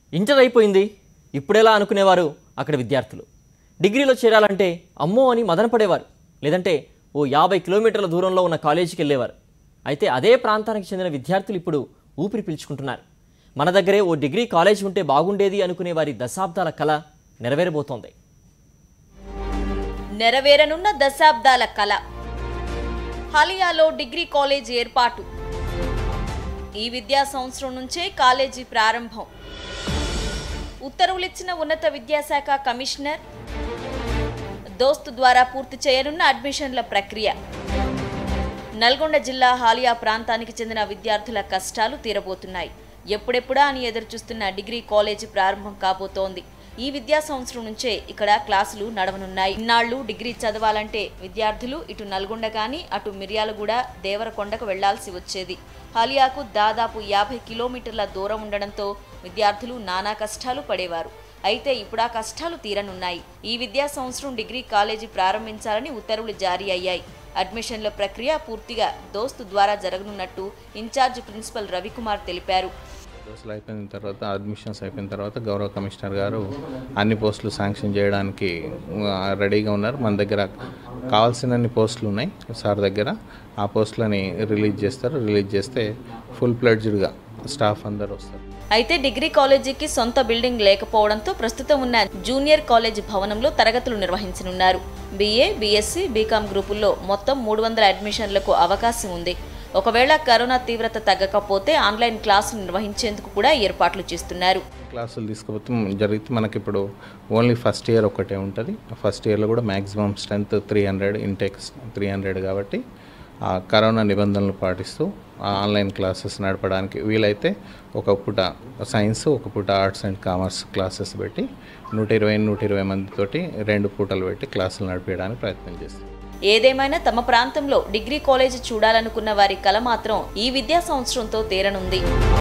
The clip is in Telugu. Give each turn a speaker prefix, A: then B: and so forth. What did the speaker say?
A: ఇంటర్ అయిపోయింది ఇప్పుడెలా అనుకునేవారు అక్కడ విద్యార్థులు డిగ్రీలో చేరాలంటే అమ్మో అని మదనపడేవారు లేదంటే ఓ యాభై కిలోమీటర్ల దూరంలో ఉన్న కాలేజీకి వెళ్ళేవారు అయితే అదే ప్రాంతానికి చెందిన విద్యార్థులు ఇప్పుడు ఊపిరి పీల్చుకుంటున్నారు మన దగ్గరే ఓ డిగ్రీ కాలేజ్ ఉంటే బాగుండేది అనుకునే వారి దశాబ్దాల కళ నెరవేరబోతోంది
B: నెరవేరనున్న దశాబ్దాల కళ హాలియాలో డిగ్రీ కాలేజ్ ఏర్పాటు ఈ విద్యా సంవత్సరం నుంచే కాలేజీ ప్రారంభం ఉత్తర్వులిచ్చిన ఉన్నత విద్యాశాఖ కమిషనర్ దోస్తు ద్వారా పూర్తి చేయనున్న అడ్మిషన్ల ప్రక్రియ నల్గొండ జిల్లా హాలియా ప్రాంతానికి చెందిన విద్యార్థుల కష్టాలు తీరబోతున్నాయి ఎప్పుడెప్పుడా అని ఎదురుచూస్తున్న డిగ్రీ కాలేజీ ప్రారంభం కాబోతోంది ఈ విద్యా సంవత్సరం నుంచే ఇక్కడ క్లాసులు నడవనున్నాయి ఇన్నాళ్లు డిగ్రీ చదవాలంటే విద్యార్థులు ఇటు నల్గొండ కానీ అటు మిర్యాలగూడ దేవరకొండకు వెళ్లాల్సి వచ్చేది హాలియాకు దాదాపు యాభై కిలోమీటర్ల దూరం ఉండడంతో విద్యార్థులు నానా కష్టాలు పడేవారు అయితే ఇప్పుడు ఆ కష్టాలు తీరనున్నాయి ఈ విద్యా సంవత్సరం డిగ్రీ కాలేజీ ప్రారంభించాలని ఉత్తర్వులు జారీ అయ్యాయి అడ్మిషన్ల ప్రక్రియ పూర్తిగా దోస్తు ద్వారా జరగనున్నట్టు ఇన్ఛార్జ్ ప్రిన్సిపల్ రవికుమార్ తెలిపారు
C: దోశలు అయిపోయిన తర్వాత అడ్మిషన్స్ అయిపోయిన తర్వాత గౌరవ కమిషనర్ గారు అన్ని పోస్టులు శాంక్షన్ చేయడానికి ఆ, రెడీగా ఉన్నారు మన దగ్గర కావాల్సినన్ని పోస్టులు ఉన్నాయి సార్ దగ్గర ఆ పోస్టులని రిలీజ్ చేస్తారు రిలీజ్ చేస్తే ఫుల్ ప్లెడ్జ్డ్గా స్టాఫ్ అందరు వస్తారు
B: అయితే డిగ్రీ కాలేజీకి సొంత బిల్డింగ్ లేకపోవడంతో ప్రస్తుతం ఉన్న జూనియర్ కాలేజ్ భవనంలో తరగతులు నిర్వహించనున్నారు బీఏ బీఎస్సీ బీకామ్ గ్రూపుల్లో మొత్తం మూడు వందల అడ్మిషన్లకు అవకాశం ఉంది ఒకవేళ కరోనా తీవ్రత తగ్గకపోతే ఆన్లైన్ క్లాసులు నిర్వహించేందుకు కూడా ఏర్పాట్లు చేస్తున్నారు
C: క్లాసులు తీసుకుపోతే జరిగితే మనకి ఇప్పుడు ఓన్లీ ఫస్ట్ ఇయర్ ఒకటే ఉంటుంది ఫస్ట్ ఇయర్లో కూడా maximum strength three hundred intakes three hundred కాబట్టి ఆ కరోనా నిబంధనలు పాటిస్తూ ఆ ఆన్లైన్ క్లాసెస్ నడపడానికి వీలైతే ఒక పూట సైన్స్ ఒక పూట ఆర్ట్స్ అండ్ కామర్స్ క్లాసెస్ పెట్టి నూట ఇరవై నూట ఇరవై మందితోటి రెండు పూటలు పెట్టి క్లాసులు నడిపించడానికి ప్రయత్నం చేస్తాం
B: ఏదేమైనా తమ ప్రాంతంలో డిగ్రీ కాలేజీ చూడాలనుకున్న వారి కల మాత్రం ఈ విద్యా సంవత్సరంతో తీరనుంది